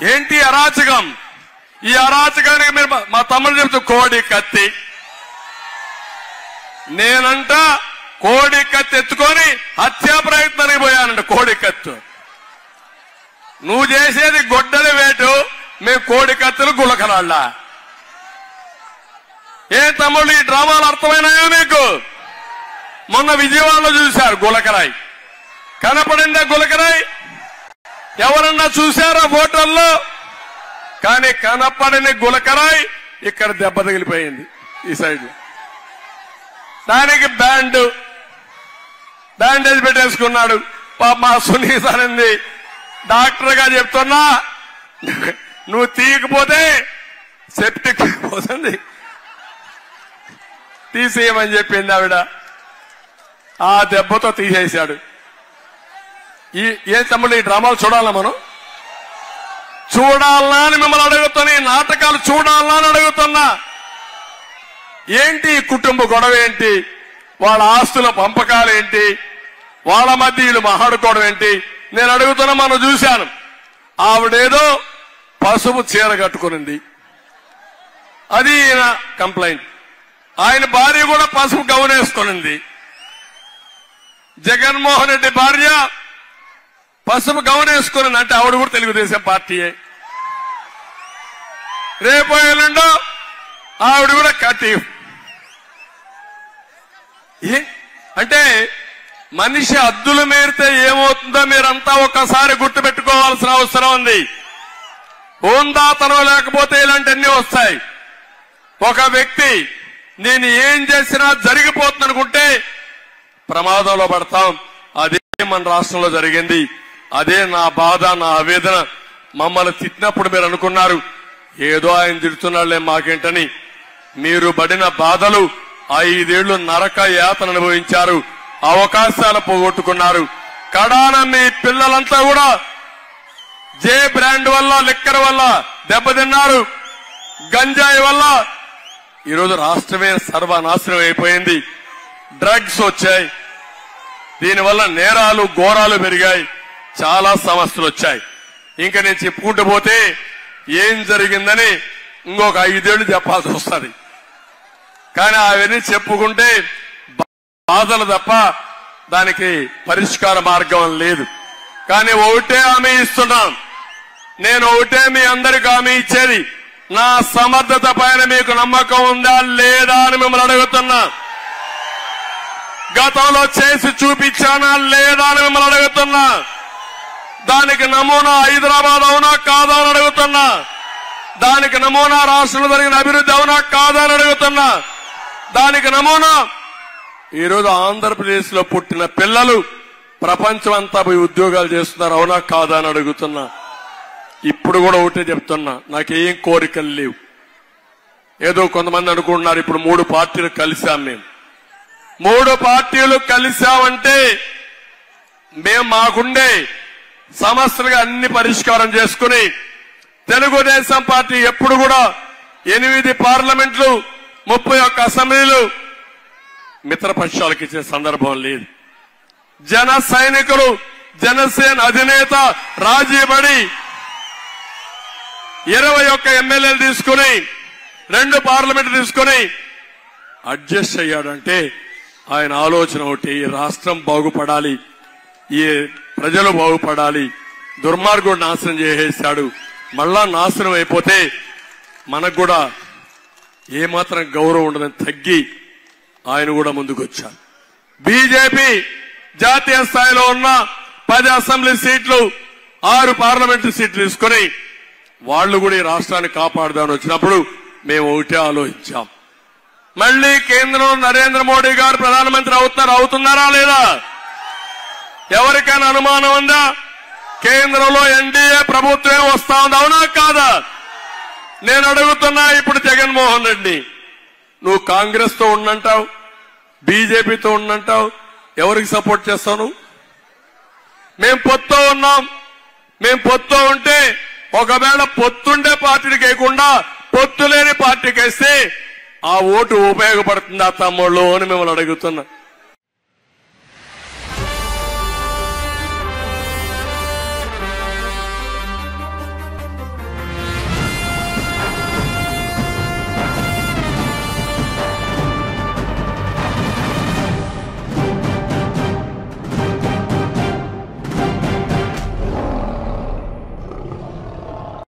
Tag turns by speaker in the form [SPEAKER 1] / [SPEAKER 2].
[SPEAKER 1] ఏంటి అరాచకం ఈ అరాచకానికి మీరు మా- మా తమ్ముడు చెబుతూ కోడి కత్తి నేనంట కోడి కత్తి ఎత్తుకొని హత్యా ప్రయత్నానికి పోయానంట కోడి కత్తు నువ్వు చేసేది గొడ్డలి వేటు మేము కోడి కత్తులు గులకరాళ్ళ ఏ తమ్ముళ్ళు ఈ డ్రామాలు అర్థమైనాయా మీకు మొన్న విజయవాడలో చూశారు గులకరాయి కనపడిందా గులకరాయి ఎవరన్నా చూశారా ఫోటోల్లో కానీ కనపడని గులకరాయి ఇక్కడ దెబ్బ తగిలిపోయింది ఈ సైడ్ దానికి బ్యాండ్ బ్యాండేజ్ పెట్టేసుకున్నాడు పాప మా సునీత అనింది డాక్టర్ గా చెప్తున్నా నువ్వు తీయకపోతే సెప్టిక్ పోతుంది తీసేయమని చెప్పింది ఆవిడ ఆ దెబ్బతో తీసేశాడు ఈ ఏ తమ్ముడు ఈ డ్రామాలు చూడాలా మనం చూడాలా అని మిమ్మల్ని అడుగుతున్నా ఈ నాటకాలు చూడాలా అని అడుగుతున్నా ఏంటి ఈ కుటుంబ గొడవ ఏంటి వాళ్ళ ఆస్తుల పంపకాలు ఏంటి వాళ్ళ మధ్య వీళ్ళు మాట్లాడుకోవడం ఏంటి నేను అడుగుతున్నా మనం చూశాను ఆవిడేదో పసుపు చీర కట్టుకునింది అది ఈయన కంప్లైంట్ ఆయన భార్య కూడా పసుపు గౌన్ వేసుకునింది జగన్మోహన్ రెడ్డి భార్య పసుపు గౌన్ వేసుకుని అంటే ఆవిడ కూడా తెలుగుదేశం పార్టీయే రేపు ఎల్లుండో ఆవిడ కూడా కట్టి ఏ అంటే మనిషి అద్దులు మేరితే ఏమవుతుందో మీరంతా ఒక్కసారి గుర్తుపెట్టుకోవాల్సిన అవసరం ఉంది హోందాతనం లేకపోతే ఇలాంటివన్నీ వస్తాయి ఒక వ్యక్తి నేను ఏం చేసినా జరిగిపోతుంది అనుకుంటే ప్రమాదంలో పడతాం అదే మన రాష్ట్రంలో జరిగింది అదే నా బాధ నా ఆవేదన మమ్మల్ని తిట్టినప్పుడు మీరు అనుకున్నారు ఏదో ఆయన తిడుతున్నాళ్లే మాకేంటని మీరు పడిన బాధలు ఐదేళ్లు నరక యాతన అనుభవించారు అవకాశాలు పోగొట్టుకున్నారు కడాన మీ పిల్లలంతా కూడా జే బ్రాండ్ వల్ల లిక్కర్ వల్ల దెబ్బతిన్నారు గంజాయి వల్ల ఈరోజు రాష్ట్రమే సర్వనాశనం అయిపోయింది డ్రగ్స్ వచ్చాయి దీనివల్ల నేరాలు ఘోరాలు పెరిగాయి చాలా సమస్యలు వచ్చాయి ఇంకా నేను చెప్పుకుంటూ పోతే ఏం జరిగిందని ఇంకొక ఐదేళ్లు చెప్పాల్సి వస్తుంది కానీ అవన్నీ చెప్పుకుంటే బాధలు తప్ప దానికి పరిష్కార మార్గం లేదు కానీ ఒకటే హామీ ఇస్తున్నాం నేను ఒకటే మీ అందరికి హామీ ఇచ్చేది నా సమర్థత పైన మీకు నమ్మకం ఉందా లేదా అని మిమ్మల్ని అడుగుతున్నా గతంలో చేసి చూపించానా లేదా అని మిమ్మల్ని అడుగుతున్నా దానికి నమూనా హైదరాబాద్ అవునా కాదా అని అడుగుతున్నా దానికి నమూనా రాష్ట్రంలో జరిగిన అభివృద్ధి అవునా కాదా అని అడుగుతున్నా దానికి నమూనా ఈరోజు ఆంధ్రప్రదేశ్ లో పుట్టిన పిల్లలు ప్రపంచం అంతా పోయి ఉద్యోగాలు చేస్తున్నారు అవునా కాదా అని అడుగుతున్నా ఇప్పుడు కూడా ఒకటే చెప్తున్నా నాకేం కోరికలు లేవు ఏదో కొంతమంది అనుకుంటున్నారు ఇప్పుడు మూడు పార్టీలు కలిశాం మేము మూడు పార్టీలు కలిశామంటే మేము మాకుండే సమస్యలుగా అన్ని పరిష్కారం చేసుకుని తెలుగుదేశం పార్టీ ఎప్పుడు కూడా ఎనిమిది పార్లమెంట్లు ముప్పై ఒక్క అసెంబ్లీలు మిత్రపక్షాలకు ఇచ్చే సందర్భం లేదు జన సైనికులు జనసేన అధినేత రాజీపడి ఇరవై ఒక్క ఎమ్మెల్యేలు తీసుకుని రెండు పార్లమెంట్ తీసుకుని అడ్జస్ట్ అయ్యాడంటే ఆయన ఆలోచన ఒకటి ఈ రాష్ట్రం బాగుపడాలి ఈ ప్రజలు బాగుపడాలి దుర్మార్గుడు నాశనం చేసేశాడు మళ్ళా నాశనం అయిపోతే మనకు కూడా ఏమాత్రం గౌరవం ఉండదని తగ్గి ఆయన కూడా ముందుకు వచ్చారు బీజేపీ జాతీయ స్థాయిలో ఉన్న పది అసెంబ్లీ సీట్లు ఆరు పార్లమెంటు సీట్లు తీసుకుని వాళ్ళు కూడా ఈ రాష్ట్రాన్ని కాపాడుదామని వచ్చినప్పుడు మేము ఒకటే ఆలోచించాం మళ్ళీ కేంద్రంలో నరేంద్ర మోడీ గారు ప్రధానమంత్రి అవుతారు అవుతున్నారా లేదా ఎవరికైనా అనుమానం ఉందా కేంద్రంలో ఎన్డీఏ ప్రభుత్వమే వస్తా ఉంది అవునా కాదా నేను అడుగుతున్నా ఇప్పుడు జగన్మోహన్ రెడ్డి నువ్వు కాంగ్రెస్ తో ఉండంటావు బీజేపీతో ఉండంటావు ఎవరికి సపోర్ట్ చేస్తావు నువ్వు మేం పొత్తు ఉన్నాం మేం పొత్తు ఉంటే ఒకవేళ పొత్తుండే పార్టీకి వేయకుండా పొత్తు లేని పార్టీకి వేస్తే ఆ ఓటు ఉపయోగపడుతుందా తమ్ముళ్ళు అని మిమ్మల్ని అడుగుతున్నా